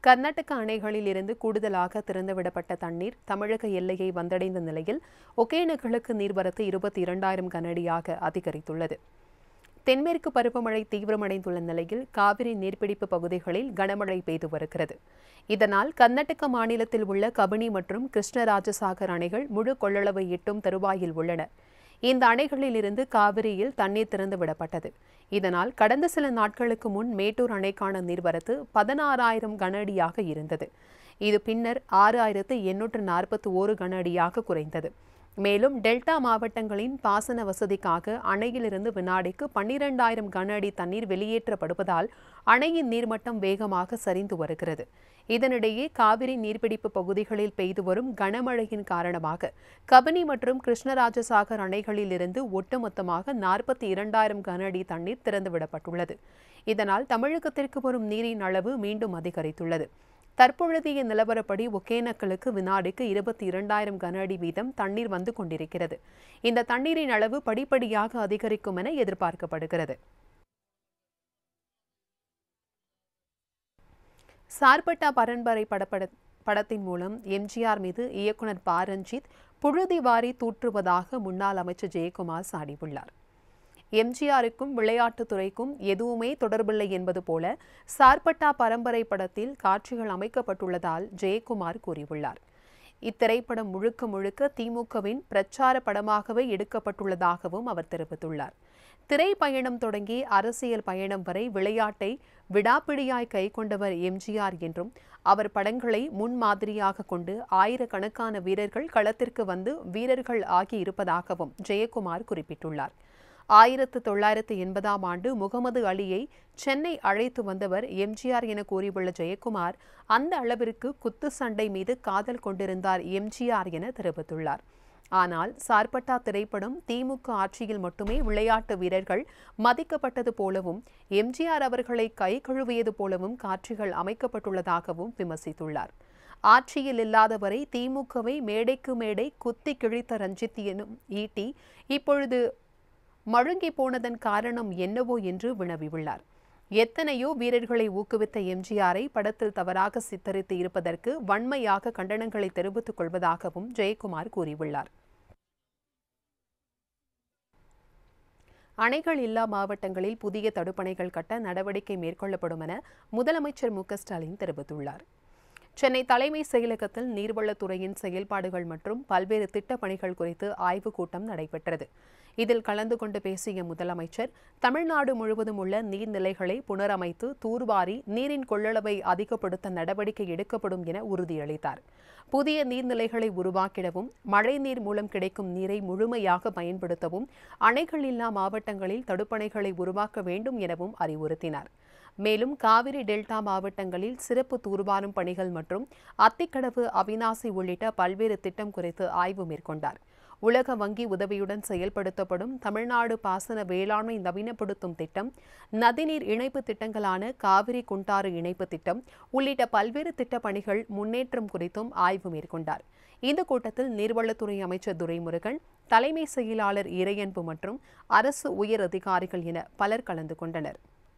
கர்நாடக அணைகளில் இருந்து கூடுதலாக திறந்துவிடப்பட்ட தண்ணீர் தமிழக எல்லையை வந்தடைந்த நிலையில் ஒகேனக்கலுக்கு நீர்வரத்து இருபத்தி இரண்டாயிரம் கனஅடியாக அதிகரித்துள்ளது தென்மேற்கு பருவமழை தீவிரமடைந்துள்ள நிலையில் காவிரி நீர்பிடிப்பு பகுதிகளில் கனமழை பெய்து வருகிறது இதனால் கர்நாடக மாநிலத்தில் உள்ள கபினி மற்றும் கிருஷ்ணராஜசாகர் அணைகள் முழு கொள்ளளவை எட்டும் தருவாயில் உள்ளன இந்த அணைகளில் இருந்து காவிரியில் தண்ணீர் திறந்து விடப்பட்டது இதனால் கடந்த சில நாட்களுக்கு முன் மேட்டூர் அணைக்கான நீர்வரத்து பதினாறாயிரம் கன அடியாக இருந்தது இது பின்னர் ஆறு ஆயிரத்து எண்ணூற்று நாற்பத்தி ஓரு கன அடியாக குறைந்தது மேலும் டெல்டா மாவட்டங்களின் பாசன வசதிக்காக அணையிலிருந்து வினாடிக்கு பன்னிரண்டாயிரம் கன அடி தண்ணீர் வெளியேற்றப்படுவதால் அணையின் நீர்மட்டம் வேகமாக சரிந்து வருகிறது இதனிடையே காவிரி நீர்பிடிப்பு பகுதிகளில் பெய்து வரும் கனமழையின் காரணமாக கபினி மற்றும் கிருஷ்ணராஜசாகர் அணைகளில் இருந்து ஒட்டுமொத்தமாக நாற்பத்தி இரண்டாயிரம் கன அடி தண்ணீர் திறந்துவிடப்பட்டுள்ளது இதனால் தமிழகத்திற்கு வரும் நீரின் அளவு மீண்டும் அதிகரித்துள்ளது தற்பொழுதைய நிலவரப்படி ஒகேனக்கலுக்கு வினாடிக்கு இருபத்தி இரண்டாயிரம் கன அடி வீதம் தண்ணீர் வந்து கொண்டிருக்கிறது இந்த தண்ணீரின் அளவு படிப்படியாக அதிகரிக்கும் என எதிர்பார்க்கப்படுகிறது சார்பட்டா பரம்பரை படப்பட படத்தின் மூலம் எம்ஜிஆர் மீது இயக்குனர் ப ரஞ்சித் புழுதி வாரி தூற்றுவதாக முன்னாள் அமைச்சர் ஜெயக்குமார் சாடியுள்ளார் எம்ஜிஆருக்கும் விளையாட்டுத் துறைக்கும் எதுவுமே தொடர்பில்லை என்பது போல சார்பட்டா பரம்பரை படத்தில் காட்சிகள் அமைக்கப்பட்டுள்ளதால் ஜெயக்குமார் கூறியுள்ளார் இத்திரைப்படம் முழுக்க முழுக்க திமுகவின் பிரச்சார படமாகவே எடுக்கப்பட்டுள்ளதாகவும் அவர் தெரிவித்துள்ளார் திரைப்பயணம் தொடங்கி அரசியல் பயணம் வரை விளையாட்டை விடாப்பிடியாய் கைக்கொண்டவர் எம்ஜிஆர் என்றும் அவர் படங்களை முன்மாதிரியாக கொண்டு ஆயிரக்கணக்கான வீரர்கள் களத்திற்கு வந்து வீரர்கள் ஆகியிருப்பதாகவும் ஜெயக்குமார் குறிப்பிட்டுள்ளார் ஆயிரத்து தொள்ளாயிரத்து எண்பதாம் ஆண்டு முகமது அலியை சென்னை அழைத்து வந்தவர் எம்ஜிஆர் என கூறியுள்ள ஜெயக்குமார் அந்த அளவிற்கு குத்து சண்டை மீது காதல் கொண்டிருந்தார் எம்ஜிஆர் என தெரிவித்துள்ளார் ஆனால் சார்பட்டா திரைப்படம் திமுக ஆட்சியில் மட்டுமே விளையாட்டு வீரர்கள் மதிக்கப்பட்டது போலவும் எம்ஜிஆர் அவர்களை கை கழுவியது போலவும் காட்சிகள் அமைக்கப்பட்டுள்ளதாகவும் விமர்சித்துள்ளார் ஆட்சியில் இல்லாதவரை திமுகவை மேடைக்கு மேடை குத்தி கிழித்த ரஞ்சித் எனும் ஈட்டி இப்பொழுது மழுங்கி போனதன் காரணம் என்னவோ என்று வினவியுள்ளார் எத்தனையோ வீரர்களை ஊக்குவித்த எம்ஜிஆரை படத்தில் தவறாக சித்தரித்து இருப்பதற்கு வன்மையாக கண்டனங்களை தெரிவித்துக் கொள்வதாகவும் ஜெயக்குமார் கூறியுள்ளார் அணைகள் இல்லா மாவட்டங்களில் புதிய தடுப்பணைகள் கட்ட நடவடிக்கை மேற்கொள்ளப்படும் என முதலமைச்சர் மு ஸ்டாலின் தெரிவித்துள்ளார் சென்னை தலைமை செயலகத்தில் நீர்வளத்துறையின் செயல்பாடுகள் மற்றும் பல்வேறு திட்டப் பணிகள் குறித்து ஆய்வுக் கூட்டம் நடைபெற்றது இதில் கலந்து கொண்டு பேசிய முதலமைச்சர் தமிழ்நாடு முழுவதும் உள்ள நீர்நிலைகளை புனரமைத்து தூர்வாரி நீரின் கொள்ளளவை அதிகப்படுத்த நடவடிக்கை எடுக்கப்படும் என உறுதியளித்தார் புதிய நீர்நிலைகளை உருவாக்கிடவும் மழைநீர் மூலம் கிடைக்கும் நீரை முழுமையாக பயன்படுத்தவும் அணைகள் இல்லா மாவட்டங்களில் தடுப்பணைகளை உருவாக்க வேண்டும் எனவும் அறிவுறுத்தினார் மேலும் காவிரி டெல்டா மாவட்டங்களில் சிறப்பு தூர்வாரும் பணிகள் மற்றும் அத்திக்கடவு அவினாசி உள்ளிட்ட பல்வேறு திட்டம் குறித்து ஆய்வு மேற்கொண்டார் உலக வங்கி உதவியுடன் செயல்படுத்தப்படும் தமிழ்நாடு பாசன வேளாண்மை நவீனப்படுத்தும் திட்டம் நதிநீர் இணைப்பு திட்டங்களான காவிரி குண்டாறு இணைப்பு திட்டம் உள்ளிட்ட பல்வேறு திட்டப் பணிகள் முன்னேற்றம் குறித்தும் ஆய்வு மேற்கொண்டார் இந்த கூட்டத்தில் நீர்வளத்துறை அமைச்சர் துரைமுருகன் தலைமை செயலாளர் இறையன்பு மற்றும் அரசு உயர் அதிகாரிகள் என பலர் கலந்து கொண்டனர்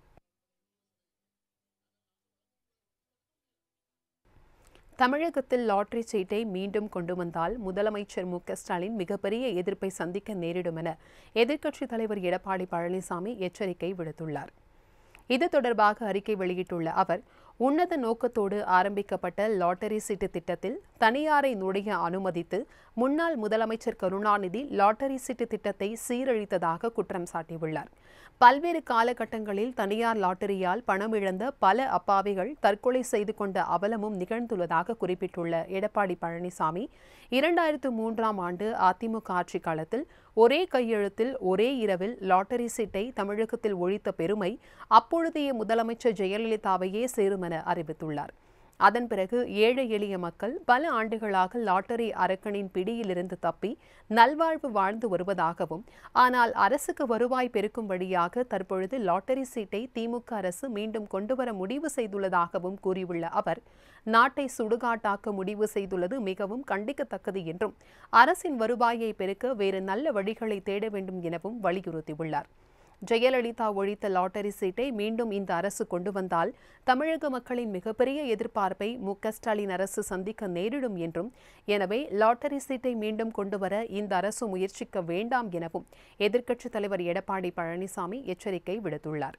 தமிழகத்தில் லாட்டரி சீட்டை மீண்டும் கொண்டு வந்தால் முதலமைச்சர் மு ஸ்டாலின் மிகப்பெரிய எதிர்ப்பை சந்திக்க நேரிடும் என எதிர்க்கட்சித் தலைவர் எடப்பாடி பழனிசாமி எச்சரிக்கை விடுத்துள்ளார் இது தொடர்பாக அறிக்கை வெளியிட்டுள்ள அவர் உன்னத நோக்கத்தோடு ஆரம்பிக்கப்பட்ட லாட்டரி சீட்டு திட்டத்தில் தனியாரை நுழைய அனுமதித்து முன்னாள் முதலமைச்சர் கருணாநிதி லாட்டரி சீட்டு திட்டத்தை சீரழித்ததாக குற்றம் சாட்டியுள்ளார் பல்வேறு காலகட்டங்களில் தனியார் லாட்டரியால் பணம் இழந்த பல அப்பாவிகள் தற்கொலை செய்து கொண்ட அவலமும் நிகழ்ந்துள்ளதாக குறிப்பிட்டுள்ள எடப்பாடி பழனிசாமி இரண்டாயிரத்து மூன்றாம் ஆண்டு அதிமுக ஆட்சி காலத்தில் ஒரே கையெழுத்தில் ஒரே இரவில் லாட்டரி சீட்டை தமிழகத்தில் ஒழித்த பெருமை அப்பொழுதைய முதலமைச்சர் ஜெயலலிதாவையே சேரும் என அறிவித்துள்ளார் அதன் பிறகு ஏழை எளிய மக்கள் பல ஆண்டுகளாக லாட்டரி அரக்கனின் பிடியிலிருந்து தப்பி நல்வாழ்வு வாழ்ந்து வருவதாகவும் ஆனால் அரசுக்கு வருவாய் பெருக்கும் வழியாக தற்பொழுது லாட்டரி சீட்டை திமுக அரசு மீண்டும் கொண்டுவர முடிவு செய்துள்ளதாகவும் கூறியுள்ள அவர் நாட்டை சுடுகாட்டாக்க முடிவு செய்துள்ளது மிகவும் கண்டிக்கத்தக்கது என்றும் அரசின் வருவாயை பெருக்க வேறு நல்ல வழிகளை தேட வேண்டும் எனவும் வலியுறுத்தியுள்ளார் ஜெயலலிதா ஒழித்த லாட்டரி சீட்டை மீண்டும் இந்த அரசு கொண்டு வந்தால் தமிழக மக்களின் மிகப்பெரிய எதிர்பார்ப்பை மு க ஸ்டாலின் அரசு சந்திக்க நேரிடும் என்றும் எனவே லாட்டரி சீட்டை மீண்டும் கொண்டுவர இந்த அரசு முயற்சிக்க வேண்டாம் எனவும் எதிர்க்கட்சித் தலைவர் எடப்பாடி பழனிசாமி எச்சரிக்கை விடுத்துள்ளார்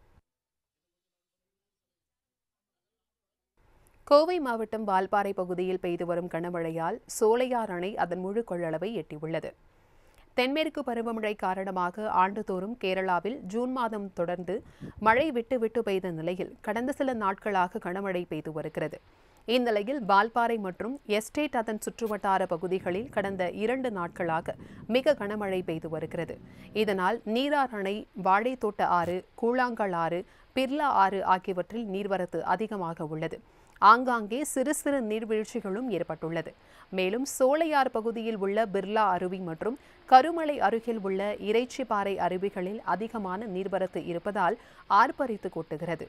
கோவை மாவட்டம் வால்பாறை பகுதியில் பெய்து வரும் கனமழையால் சோலையார் அணை அதன் முழு கொள்ளளவை எட்டியுள்ளது தென்மேற்கு பருவமழை காரணமாக ஆண்டுதோறும் கேரளாவில் ஜூன் மாதம் தொடர்ந்து மழை விட்டு விட்டு பெய்த நிலையில் கடந்த சில நாட்களாக கனமழை பெய்து வருகிறது இந்நிலையில் வால்பாறை மற்றும் எஸ்டேட் அதன் சுற்றுவட்டார பகுதிகளில் கடந்த இரண்டு நாட்களாக மிக கனமழை பெய்து வருகிறது இதனால் நீரார் அணை வாழைத்தோட்ட ஆறு கூழாங்கல் ஆறு பிர்லா ஆறு ஆகியவற்றில் நீர்வரத்து அதிகமாக உள்ளது ஆங்காங்கே சிறு சிறு நீர்வீழ்ச்சிகளும் ஏற்பட்டுள்ளது மேலும் சோலையார் பகுதியில் உள்ள பிர்லா அருவி மற்றும் கருமலை அருகில் உள்ள இறைச்சிப்பாறை அருவிகளில் அதிகமான நீர்வரத்து இருப்பதால் ஆர்ப்பரித்து கொட்டுகிறது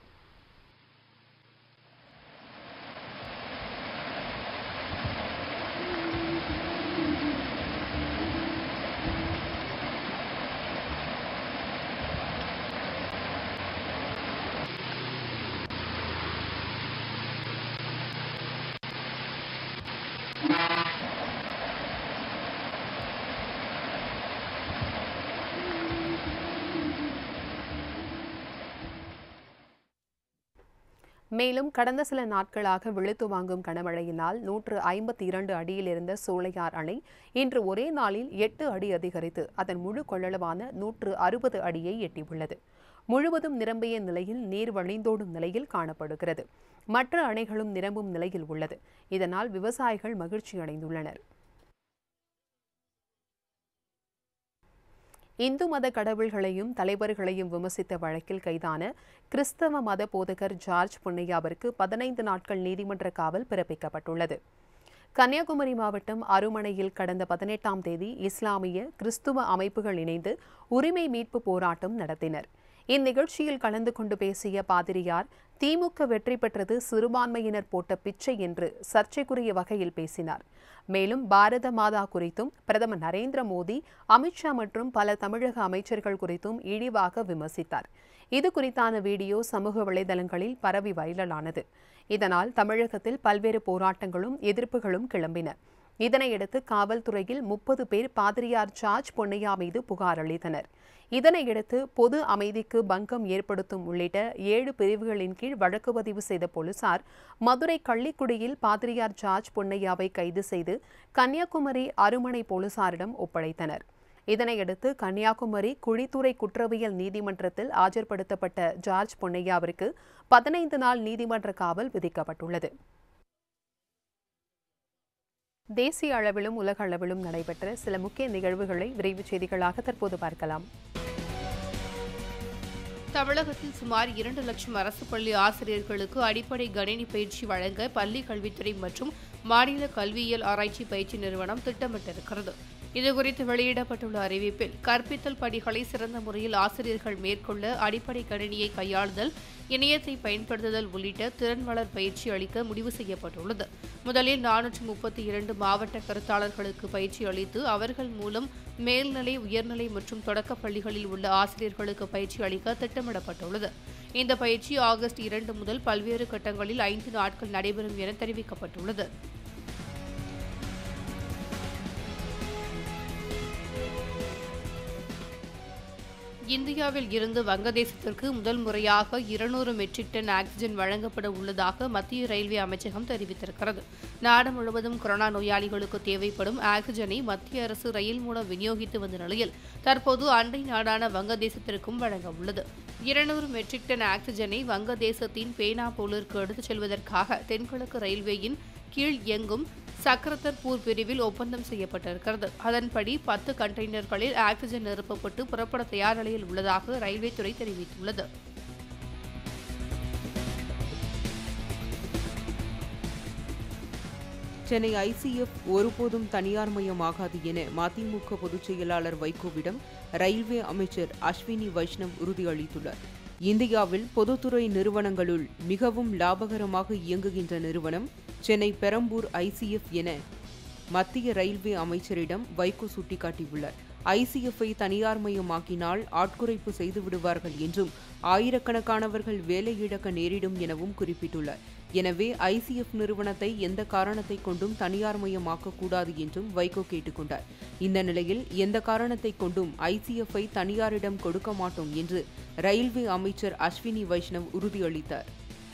மேலும் கடந்த சில நாட்களாக வெளுத்து வாங்கும் கனமழையினால் நூற்று ஐம்பத்தி இரண்டு அடியில் இருந்த சோலையார் அணை இன்று ஒரே நாளில் எட்டு அடி அதிகரித்து அதன் முழு கொள்ளளவான நூற்று அறுபது அடியை எட்டியுள்ளது முழுவதும் நிரம்பிய நிலையில் நீர் வழிந்தோடும் நிலையில் காணப்படுகிறது மற்ற அணைகளும் நிரம்பும் நிலையில் உள்ளது இதனால் விவசாயிகள் மகிழ்ச்சி அடைந்துள்ளனர் இந்து மத கடவுள்களையும் தலைவர்களையும் விமர்சித்த வழக்கில் கைதான கிறிஸ்தவ மத போதகர் ஜார்ஜ் பொன்னையாவிற்கு பதினைந்து நாட்கள் நீதிமன்ற காவல் பிறப்பிக்கப்பட்டுள்ளது கன்னியாகுமரி மாவட்டம் அருமனையில் கடந்த பதினெட்டாம் தேதி இஸ்லாமிய கிறிஸ்துவ அமைப்புகள் இணைந்து உரிமை மீட்பு போராட்டம் நடத்தினர் இந்நிகழ்ச்சியில் கலந்து கொண்டு பேசிய பாதிரியார் திமுக வெற்றி பெற்றது சிறுபான்மையினர் போட்ட பிச்சை என்று சர்ச்சைக்குரிய வகையில் பேசினார் மேலும் பாரத மாதா குறித்தும் பிரதமர் நரேந்திர மோடி அமித்ஷா மற்றும் பல தமிழக அமைச்சர்கள் குறித்தும் இழிவாக விமர்சித்தார் இது குறித்தான வீடியோ சமூக வலைதளங்களில் பரவி வைரலானது இதனால் தமிழகத்தில் பல்வேறு போராட்டங்களும் எதிர்ப்புகளும் கிளம்பின இதனையடுத்து காவல்துறையில் முப்பது பேர் பாதிரியார் ஜார்ஜ் பொன்னையா மீது புகார் அளித்தனர் இதனையடுத்து பொது அமைதிக்கு பங்கம் ஏற்படுத்தும் உள்ளிட்ட ஏழு பிரிவுகளின் கீழ் வழக்கு பதிவு செய்த போலீசார் மதுரை கள்ளிக்குடியில் பாதிரியார் ஜார்ஜ் பொன்னையாவை கைது செய்து கன்னியாகுமரி அருமனை போலீசாரிடம் ஒப்படைத்தனர் இதனையடுத்து கன்னியாகுமரி குழித்துறை குற்றவியல் நீதிமன்றத்தில் ஆஜர்படுத்தப்பட்ட ஜார்ஜ் பொன்னையாவிற்கு பதினைந்து நாள் நீதிமன்ற காவல் விதிக்கப்பட்டுள்ளது தேசிய அளவிலும் உலக அளவிலும் நடைபெற்ற சில முக்கிய நிகழ்வுகளை விரைவு செய்திகளாக தற்போது பார்க்கலாம் தமிழகத்தில் சுமார் இரண்டு லட்சம் அரசு பள்ளி ஆசிரியர்களுக்கு அடிப்படை கணினி பயிற்சி வழங்க பள்ளி கல்வித்துறை மற்றும் மாநில கல்வியியல் ஆராய்ச்சி பயிற்சி நிறுவனம் திட்டமிட்டிருக்கிறது இதுகுறித்து வெளியிடப்பட்டுள்ள அறிவிப்பில் கற்பித்தல் பணிகளை சிறந்த முறையில் ஆசிரியர்கள் மேற்கொள்ள அடிப்படை கணினியை கையாளுதல் இணையத்தை பயன்படுத்துதல் உள்ளிட்ட திறன் வளர் பயிற்சி அளிக்க முடிவு செய்யப்பட்டுள்ளது முதலில் நானூற்று முப்பத்தி இரண்டு மாவட்ட கருத்தாளர்களுக்கு பயிற்சி அளித்து அவர்கள் மூலம் மேல்நிலை உயர்நிலை மற்றும் தொடக்கப் பள்ளிகளில் உள்ள ஆசிரியர்களுக்கு பயிற்சி அளிக்க திட்டமிடப்பட்டுள்ளது இந்த பயிற்சி ஆகஸ்ட் இரண்டு முதல் பல்வேறு கட்டங்களில் ஐந்து நாட்கள் நடைபெறும் என தெரிவிக்கப்பட்டுள்ளது இந்தியாவில் இருந்து வங்கதேசத்திற்கு முதல் முறையாக இருநூறு மெட்ரிக் டன் ஆக்சிஜன் வழங்கப்பட உள்ளதாக மத்திய ரயில்வே அமைச்சகம் தெரிவித்திருக்கிறது நாடு முழுவதும் கொரோனா நோயாளிகளுக்கு தேவைப்படும் ஆக்சிஜனை மத்திய அரசு ரயில் மூலம் விநியோகித்து வந்த நிலையில் தற்போது அண்டை நாடான வங்கதேசத்திற்கும் வழங்க உள்ளது இருநூறு மெட்ரிக் டன் ஆக்சிஜனை வங்கதேசத்தின் பேனாபோலிற்கு எடுத்துச் செல்வதற்காக தென்கிழக்கு ரயில்வேயின் கீழ் இயங்கும் சக்கரத்தர்பூர் பிரிவில் ஒப்பந்தம் செய்யப்பட்டிருக்கிறது அதன்படி பத்து கண்டெய்னர்களில் ஆக்சிஜன் நிரப்பப்பட்டு புறப்பட தயார் நிலையில் உள்ளதாக ரயில்வே துறை தெரிவித்துள்ளது சென்னை ஐசிஎஃப் ஒருபோதும் தனியார்மயமாகாது என மதிமுக பொதுச் செயலாளர் வைகோவிடம் ரயில்வே அமைச்சர் அஸ்வினி வைஷ்ணவ் உறுதியளித்துள்ளார் இந்தியாவில் பொதுத்துறை நிறுவனங்களுள் மிகவும் லாபகரமாக இயங்குகின்ற நிறுவனம் சென்னை பெரம்பூர் ஐசிஎஃப் என மத்திய ரயில்வே அமைச்சரிடம் வைகோ சுட்டிக்காட்டியுள்ளார் ஐசிஎஃப்ஐ தனியார்மயமாக்கினால் ஆட்குறைப்பு செய்து விடுவார்கள் என்றும் ஆயிரக்கணக்கானவர்கள் வேலை இழக்க நேரிடும் எனவும் குறிப்பிட்டுள்ளார் எனவே ஐசிஎஃப் நிறுவனத்தை எந்த காரணத்தை கொண்டும் தனியார்மயமாக்க கூடாது என்றும் வைகோ கேட்டுக்கொண்டார் இந்த நிலையில் எந்த காரணத்தை கொண்டும் ஐசிஎஃப்ஐ தனியாரிடம் கொடுக்க மாட்டோம் என்று ரயில்வே அமைச்சர் அஸ்வினி வைஷ்ணவ் உறுதியளித்தார்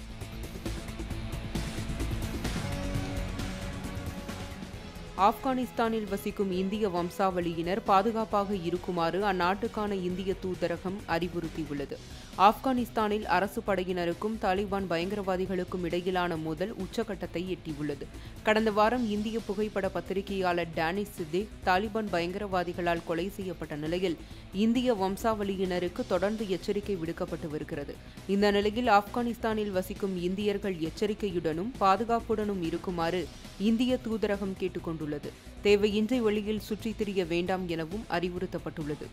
ஆப்கானிஸ்தானில் வசிக்கும் இந்திய வம்சாவளியினர் பாதுகாப்பாக இருக்குமாறு அந்நாட்டுக்கான இந்திய தூதரகம் அறிவுறுத்தியுள்ளது ஆப்கானிஸ்தானில் அரசு படையினருக்கும் தாலிபான் பயங்கரவாதிகளுக்கும் இடையிலான மோதல் உச்சகட்டத்தை எட்டியுள்ளது கடந்த வாரம் இந்திய புகைப்பட பத்திரிகையாளர் டேனிஷ் சித்திக் தாலிபான் பயங்கரவாதிகளால் கொலை செய்யப்பட்ட நிலையில் இந்திய வம்சாவளியினருக்கு தொடர்ந்து எச்சரிக்கை விடுக்கப்பட்டு வருகிறது இந்த நிலையில் ஆப்கானிஸ்தானில் வசிக்கும் இந்தியர்கள் எச்சரிக்கையுடனும் பாதுகாப்புடனும் இருக்குமாறு இந்திய தூதரகம் கேட்டுக்கொண்டுள்ளது தேவையின்றி வெளியில் சுற்றித் திரிய வேண்டாம் எனவும் அறிவுறுத்தப்பட்டுள்ளது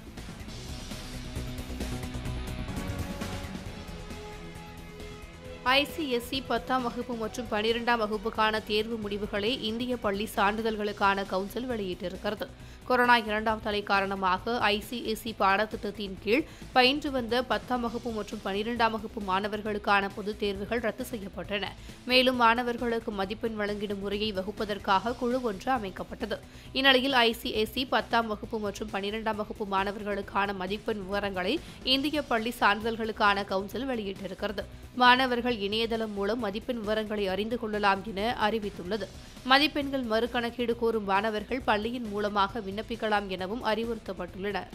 ஐசிஎஸ்இ பத்தாம் வகுப்பு மற்றும் பனிரெண்டாம் வகுப்புக்கான தேர்வு முடிவுகளை இந்திய பள்ளி சான்றிதழ்களுக்கான கவுன்சில் வெளியிட்டிருக்கிறது கொரோனா இரண்டாம் தலை காரணமாக ஐசிஎஸ்இ பாடத்திட்டத்தின் கீழ் பயின்று வந்த பத்தாம் வகுப்பு மற்றும் பனிரெண்டாம் வகுப்பு மாணவர்களுக்கான பொதுத் தேர்வுகள் ரத்து செய்யப்பட்டன மேலும் மாணவர்களுக்கு மதிப்பெண் வழங்கிடும் முறையை வகுப்பதற்காக குழு ஒன்று அமைக்கப்பட்டது இந்நிலையில் ஐசிஎஸ்இ பத்தாம் வகுப்பு மற்றும் பனிரெண்டாம் வகுப்பு மாணவர்களுக்கான மதிப்பெண் விவரங்களை இந்திய பள்ளி சான்றிதழ்களுக்கான கவுன்சில் வெளியிட்டிருக்கிறது மாணவர்கள் இணையதளம் மூலம் மதிப்பெண் விவரங்களை அறிந்து கொள்ளலாம் என அறிவித்துள்ளது மதிப்பெண்கள் மறுகணக்கீடு கோரும் மாணவர்கள் பள்ளியின் மூலமாக விண்ணப்பிக்கலாம் எனவும் அறிவுறுத்தப்பட்டுள்ளனர்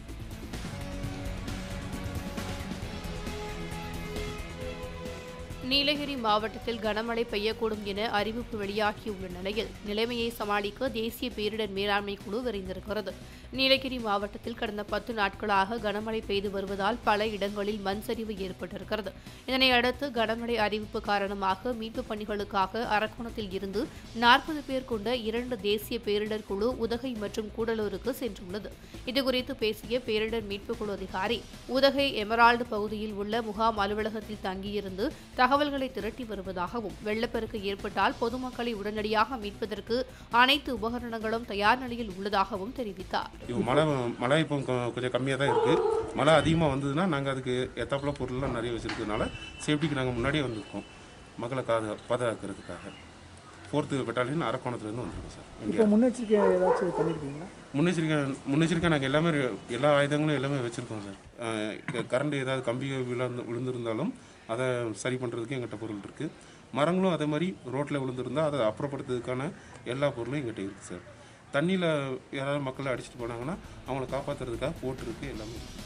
நீலகிரி மாவட்டத்தில் கனமழை பெய்யக்கூடும் என அறிவிப்பு வெளியாகியுள்ள நிலையில் நிலைமையை சமாளிக்க தேசிய பேரிடர் மேலாண்மை குழு விரைந்திருக்கிறது நீலகிரி மாவட்டத்தில் கடந்த பத்து நாட்களாக கனமழை பெய்து வருவதால் பல இடங்களில் மண் சரிவு ஏற்பட்டிருக்கிறது இதனை அடுத்து கனமழை அறிவிப்பு காரணமாக மீட்புப் பணிகளுக்காக அரக்கோணத்தில் இருந்து நாற்பது பேர் கொண்ட இரண்டு தேசிய பேரிடர் குழு உதகை மற்றும் கூடலூருக்கு சென்றுள்ளது இதுகுறித்து பேசிய பேரிடர் மீட்புக் குழு அதிகாரி உதகை எமரால்டு பகுதியில் உள்ள முகாம் அலுவலகத்தில் தங்கியிருந்து தகவல்களை திரட்டி வருவதாகவும் வெள்ளப்பெருக்கு ஏற்பட்டால் பொதுமக்களை உடனடியாக மீட்பதற்கு அனைத்து உபகரணங்களும் தயார் நிலையில் உள்ளதாகவும் தெரிவித்தார் இப்போ மழை மழை இப்போ கொ- கொஞ்சம் கம்மியாக தான் இருக்குது மழை அதிகமாக வந்ததுன்னா நாங்கள் அதுக்கு எத்தாப்புல பொருள்லாம் நிறைய வச்சுருக்கிறதுனால சேஃப்டிக்கு நாங்கள் முன்னாடியே வந்திருக்கோம் மக்களை காது பாதுகாக்கிறதுக்காக ஃபோர்த்து பெட்டாலியன் அரக்கோணத்துலேருந்து வந்திருக்கோம் சார் இப்போ இந்தியா முன்னெச்சரிக்கை ஏதாச்சும் பண்ணியிருக்கீங்களா முன்னெச்சரிக்கை முன்னெச்சரிக்கை நாங்கள் எல்லாமே ரெ- எல்லா ஆயுதங்களும் எல்லாமே வச்சுருக்கோம் சார் கரண்ட் ஏதாவது கம்பி விழுந்து விழுந்திருந்தாலும் அதை சரி பண்ணுறதுக்கு எங்கிட்ட பொருள் இருக்குது மரங்களும் அதே மாதிரி ரோட்டில் விழுந்திருந்தால் அதை அப்புறப்படுத்துறதுக்கான எல்லா பொருளும் எங்கிட்ட இருக்குது சார் தண்ணியில் யாராவது மக்களை அடிச்சிட்டு போனாங்கன்னா அவங்கள காப்பாற்றுறதுக்காக போட்டிருக்கு எல்லாமே இருக்குது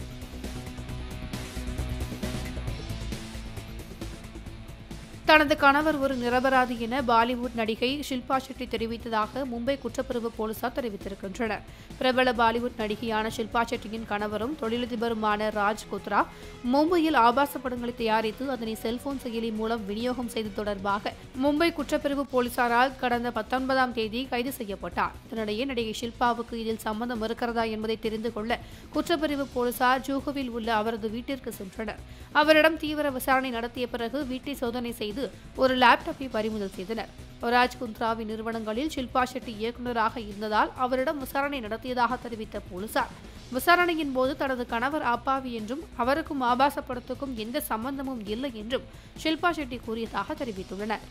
தனது கணவர் ஒரு நிரபராதி என பாலிவுட் நடிகை ஷில்பா ஷெட்டி தெரிவித்ததாக மும்பை குற்றப்பிரிவு போலீசார் தெரிவித்திருக்கின்றனர் பிரபல பாலிவுட் நடிகையான ஷில்பா ஷெட்டியின் கணவரும் தொழிலதிபருமான ராஜ் குத்ரா மும்பையில் ஆபாச படங்களை தயாரித்து அதனை செல்போன் செயலி மூலம் விநியோகம் செய்தது தொடர்பாக மும்பை குற்றப்பிரிவு போலீசாரால் கடந்த பத்தொன்பதாம் தேதி கைது செய்யப்பட்டார் இதனிடையே நடிகை ஷில்பாவுக்கு இதில் சம்பந்தம் இருக்கிறதா என்பதை தெரிந்து கொள்ள குற்றப்பிரிவு போலீசார் ஜூகுவில் உள்ள அவரது வீட்டிற்கு சென்றனர் அவரிடம் தீவிர விசாரணை நடத்திய பிறகு வீட்டை சோதனை செய்து ஒரு லேப்டாப்பை பறிமுதல் செய்தனர் ராஜ் குந்த்ராவின் நிறுவனங்களில் ஷில்பா ஷெட்டி இயக்குநராக இருந்ததால் அவரிடம் விசாரணை நடத்தியதாக தெரிவித்த போலீசார் விசாரணையின் போது தனது கணவர் அப்பாவி என்றும் அவருக்கும் ஆபாச படத்துக்கும் எந்த சம்பந்தமும் இல்லை என்றும் ஷில்பா ஷெட்டி கூறியதாக தெரிவித்துள்ளனர்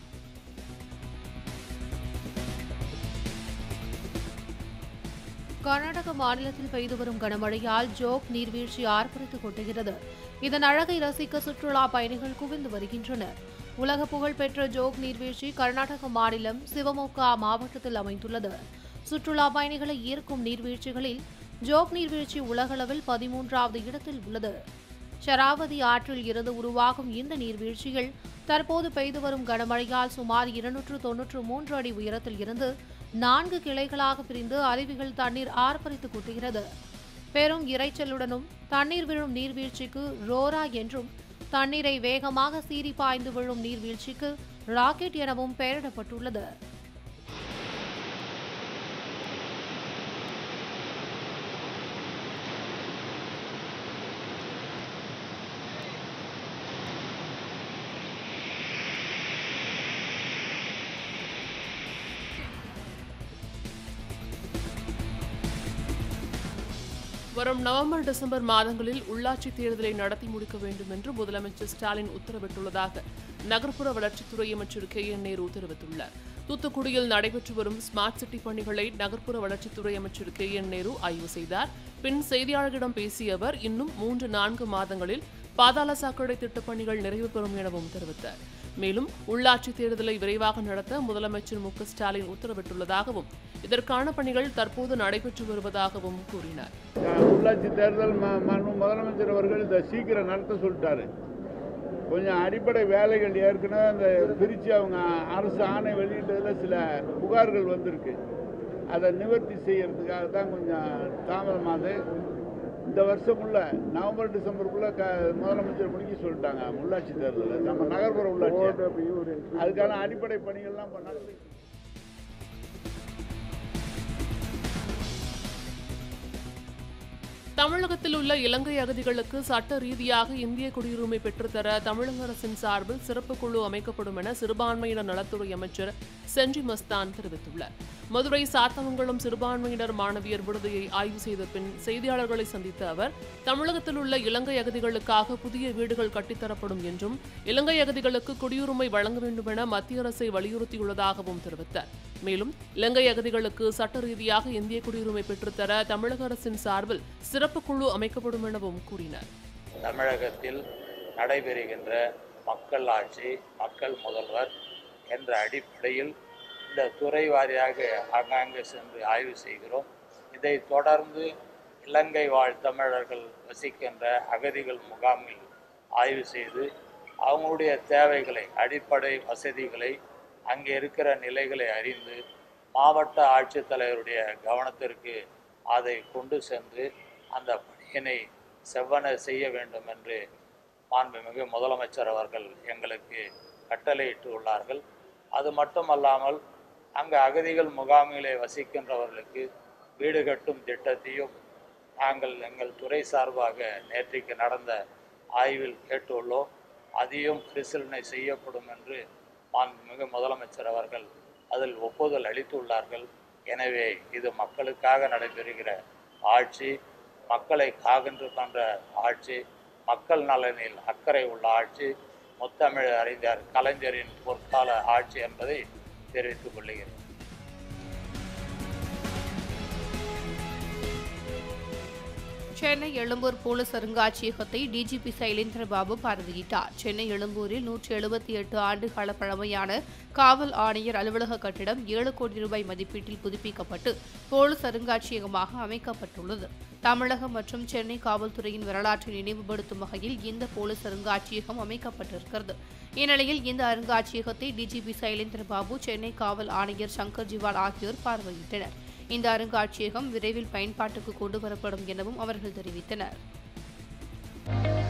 கர்நாடக மாநிலத்தில் பெய்து வரும் கனமழையால் ஜோக் நீர்வீழ்ச்சி ஆர்ப்பரித்து கொட்டுகிறது இதன் அழகை ரசிக்க சுற்றுலா பயணிகள் குவிந்து வருகின்றனர் உலக புகழ்பெற்ற ஜோக் நீர்வீழ்ச்சி கர்நாடக மாநிலம் சிவமோகா மாவட்டத்தில் அமைந்துள்ளது சுற்றுலா பயணிகளை ஈர்க்கும் நீர்வீழ்ச்சிகளில் ஜோக் நீர்வீழ்ச்சி உலகளவில் பதிமூன்றாவது இடத்தில் உள்ளது ஷராவதி ஆற்றில் இருந்து உருவாகும் இந்த நீர்வீழ்ச்சிகள் தற்போது பெய்து வரும் கனமழையால் சுமார் இருநூற்று தொன்னூற்று மூன்று அடி உயரத்தில் இருந்து நான்கு கிளைகளாக பிரிந்து அருவிகள் தண்ணீர் ஆர்ப்பரித்து கொட்டுகிறது பெரும் இரைச்சலுடனும் தண்ணீர் விழும் நீர்வீழ்ச்சிக்கு ரோரா என்றும் தண்ணீரை வேகமாக சீறி பாய்ந்து விழும் நீர்வீழ்ச்சிக்கு ராக்கெட் எனவும் பெயரிடப்பட்டுள்ளது வரும் நவம்பர் டிசம்பர் மாதங்களில் உள்ளாட்சி தேர்தலை நடத்தி முடிக்க வேண்டும் என்று முதலமைச்சர் ஸ்டாலின் உத்தரவிட்டுள்ளதாக நகர்ப்புற வளர்ச்சித்துறை அமைச்சர் கே என் நேரு தெரிவித்துள்ளார் தூத்துக்குடியில் நடைபெற்று வரும் ஸ்மார்ட் சிட்டி பணிகளை நகர்ப்புற வளர்ச்சித்துறை அமைச்சர் கே என் நேரு ஆய்வு செய்தார் பின் செய்தியாளர்களிடம் பேசிய அவர் இன்னும் மூன்று நான்கு மாதங்களில் பாதாள சாக்கடை திட்டப் பணிகள் நிறைவு பெறும் எனவும் தெரிவித்தார் மேலும் உள்ளாட்சி தேர்தலை விரைவாக நடத்த முதலமைச்சர் மு க ஸ்டாலின் உத்தரவிட்டுள்ளதாகவும் இதற்கான பணிகள் தற்போது நடைபெற்று வருவதாகவும் கூறினார் உள்ளாட்சி தேர்தல் ம- மாண்பு முதலமைச்சர் அவர்கள் இதை சீக்கிரம் நடத்த சொல்லிட்டாரு கொஞ்சம் அடிப்படை வேலைகள் ஏற்கனவே அந்த பிரித்து அவங்க அரசு ஆணை வெளியிட்டதில் சில புகார்கள் வந்திருக்கு அதை நிவர்த்தி செய்யறதுக்காக தான் கொஞ்சம் தாமதமாகுது இந்த வருஷமுள்ள நவம்பர் டிசம்பருக்குள்ள க முதலமைச்சர் முடிக்க சொல்லிட்டாங்க உள்ளாட்சி தேர்தலில் நம்ம நகர்ப்புற உள்ளாட்சி அதுக்கான அடிப்படை பணிகள்லாம் இப்போ நடந்து தமிழகத்தில் உள்ள இலங்கை அகதிகளுக்கு சட்ட ரீதியாக இந்திய குடியுரிமை பெற்றுத்தர தமிழக அரசின் சார்பில் சிறப்பு குழு அமைக்கப்படும் என சிறுபான்மையினர் நலத்துறை அமைச்சர் செஞ்சி மஸ்தான் தெரிவித்துள்ளார் மதுரை சாத்தமங்கலம் சிறுபான்மையினர் மாணவியர் விடுதியை ஆய்வு செய்த பின் செய்தியாளர்களை சந்தித்த அவர் தமிழகத்தில் உள்ள இலங்கை அகதிகளுக்காக புதிய வீடுகள் கட்டித்தரப்படும் என்றும் இலங்கை அகதிகளுக்கு குடியுரிமை வழங்க வேண்டும் என மத்திய அரசை வலியுறுத்தியுள்ளதாகவும் தெரிவித்தார் மேலும் இலங்கை அகதிகளுக்கு சட்ட ரீதியாக இந்திய குடியுரிமை பெற்றுத்தர தமிழக அரசின் சார்பில் சிறப்பு குழு அமைக்கப்படும் எனவும் கூறினார் தமிழகத்தில் நடைபெறுகின்ற மக்கள் ஆட்சி மக்கள் முதல்வர் என்ற அடிப்படையில் இந்த துறை வாரியாக ஆங்காங்கே சென்று ஆய்வு செய்கிறோம் இதை தொடர்ந்து இலங்கை வாழ் தமிழர்கள் வசிக்கின்ற அகதிகள் முகாமில் ஆய்வு செய்து அவங்களுடைய தேவைகளை அடிப்படை வசதிகளை அங்கே இருக்கிற நிலைகளை அறிந்து மாவட்ட ஆட்சித்தலைவருடைய கவனத்திற்கு அதை கொண்டு சென்று அந்த பணியினை செவ்வன செய்ய வேண்டும் என்று மாண்புமிகு முதலமைச்சர் அவர்கள் எங்களுக்கு கட்டளையிட்டு உள்ளார்கள் அது மட்டுமல்லாமல் அங்கு அகதிகள் முகாமிலே வசிக்கின்றவர்களுக்கு வீடு கட்டும் திட்டத்தையும் நாங்கள் எங்கள் துறை சார்பாக நேற்றைக்கு நடந்த ஆய்வில் கேட்டுள்ளோம் அதையும் பரிசீலனை செய்யப்படும் என்று மாண்புமிகு முதலமைச்சர் அவர்கள் அதில் ஒப்புதல் அளித்துள்ளார்கள் எனவே இது மக்களுக்காக நடைபெறுகிற ஆட்சி மக்களை காக்கின்ற ஆட்சி மக்கள் நலனில் அக்கறை உள்ள ஆட்சி முத்தமிழ் அறிஞர் கலைஞரின் பொற்கால ஆட்சி என்பதை தெரிவித்துக் கொள்கிறேன் சென்னை எழும்பூர் போலீஸ் அருங்காட்சியகத்தை டிஜிபி சைலேந்திர பாபு பார்வையிட்டார் சென்னை எழும்பூரில் நூற்றி எழுபத்தி எட்டு ஆண்டுகால பழமையான காவல் ஆணையர் அலுவலக கட்டிடம் ஏழு கோடி ரூபாய் மதிப்பீட்டில் புதுப்பிக்கப்பட்டு போலீஸ் அருங்காட்சியகமாக அமைக்கப்பட்டுள்ளது தமிழகம் மற்றும் சென்னை காவல்துறையின் வரலாற்றை நினைவுபடுத்தும் வகையில் இந்த போலீஸ் அருங்காட்சியகம் அமைக்கப்பட்டிருக்கிறது இந்நிலையில் இந்த அருங்காட்சியகத்தை டிஜிபி சைலேந்திர பாபு சென்னை காவல் ஆணையர் சங்கர் ஜிவால் ஆகியோர் பார்வையிட்டனர் இந்த அருங்காட்சியகம் விரைவில் பயன்பாட்டுக்கு கொண்டு வரப்படும் எனவும் அவர்கள் தெரிவித்தனர்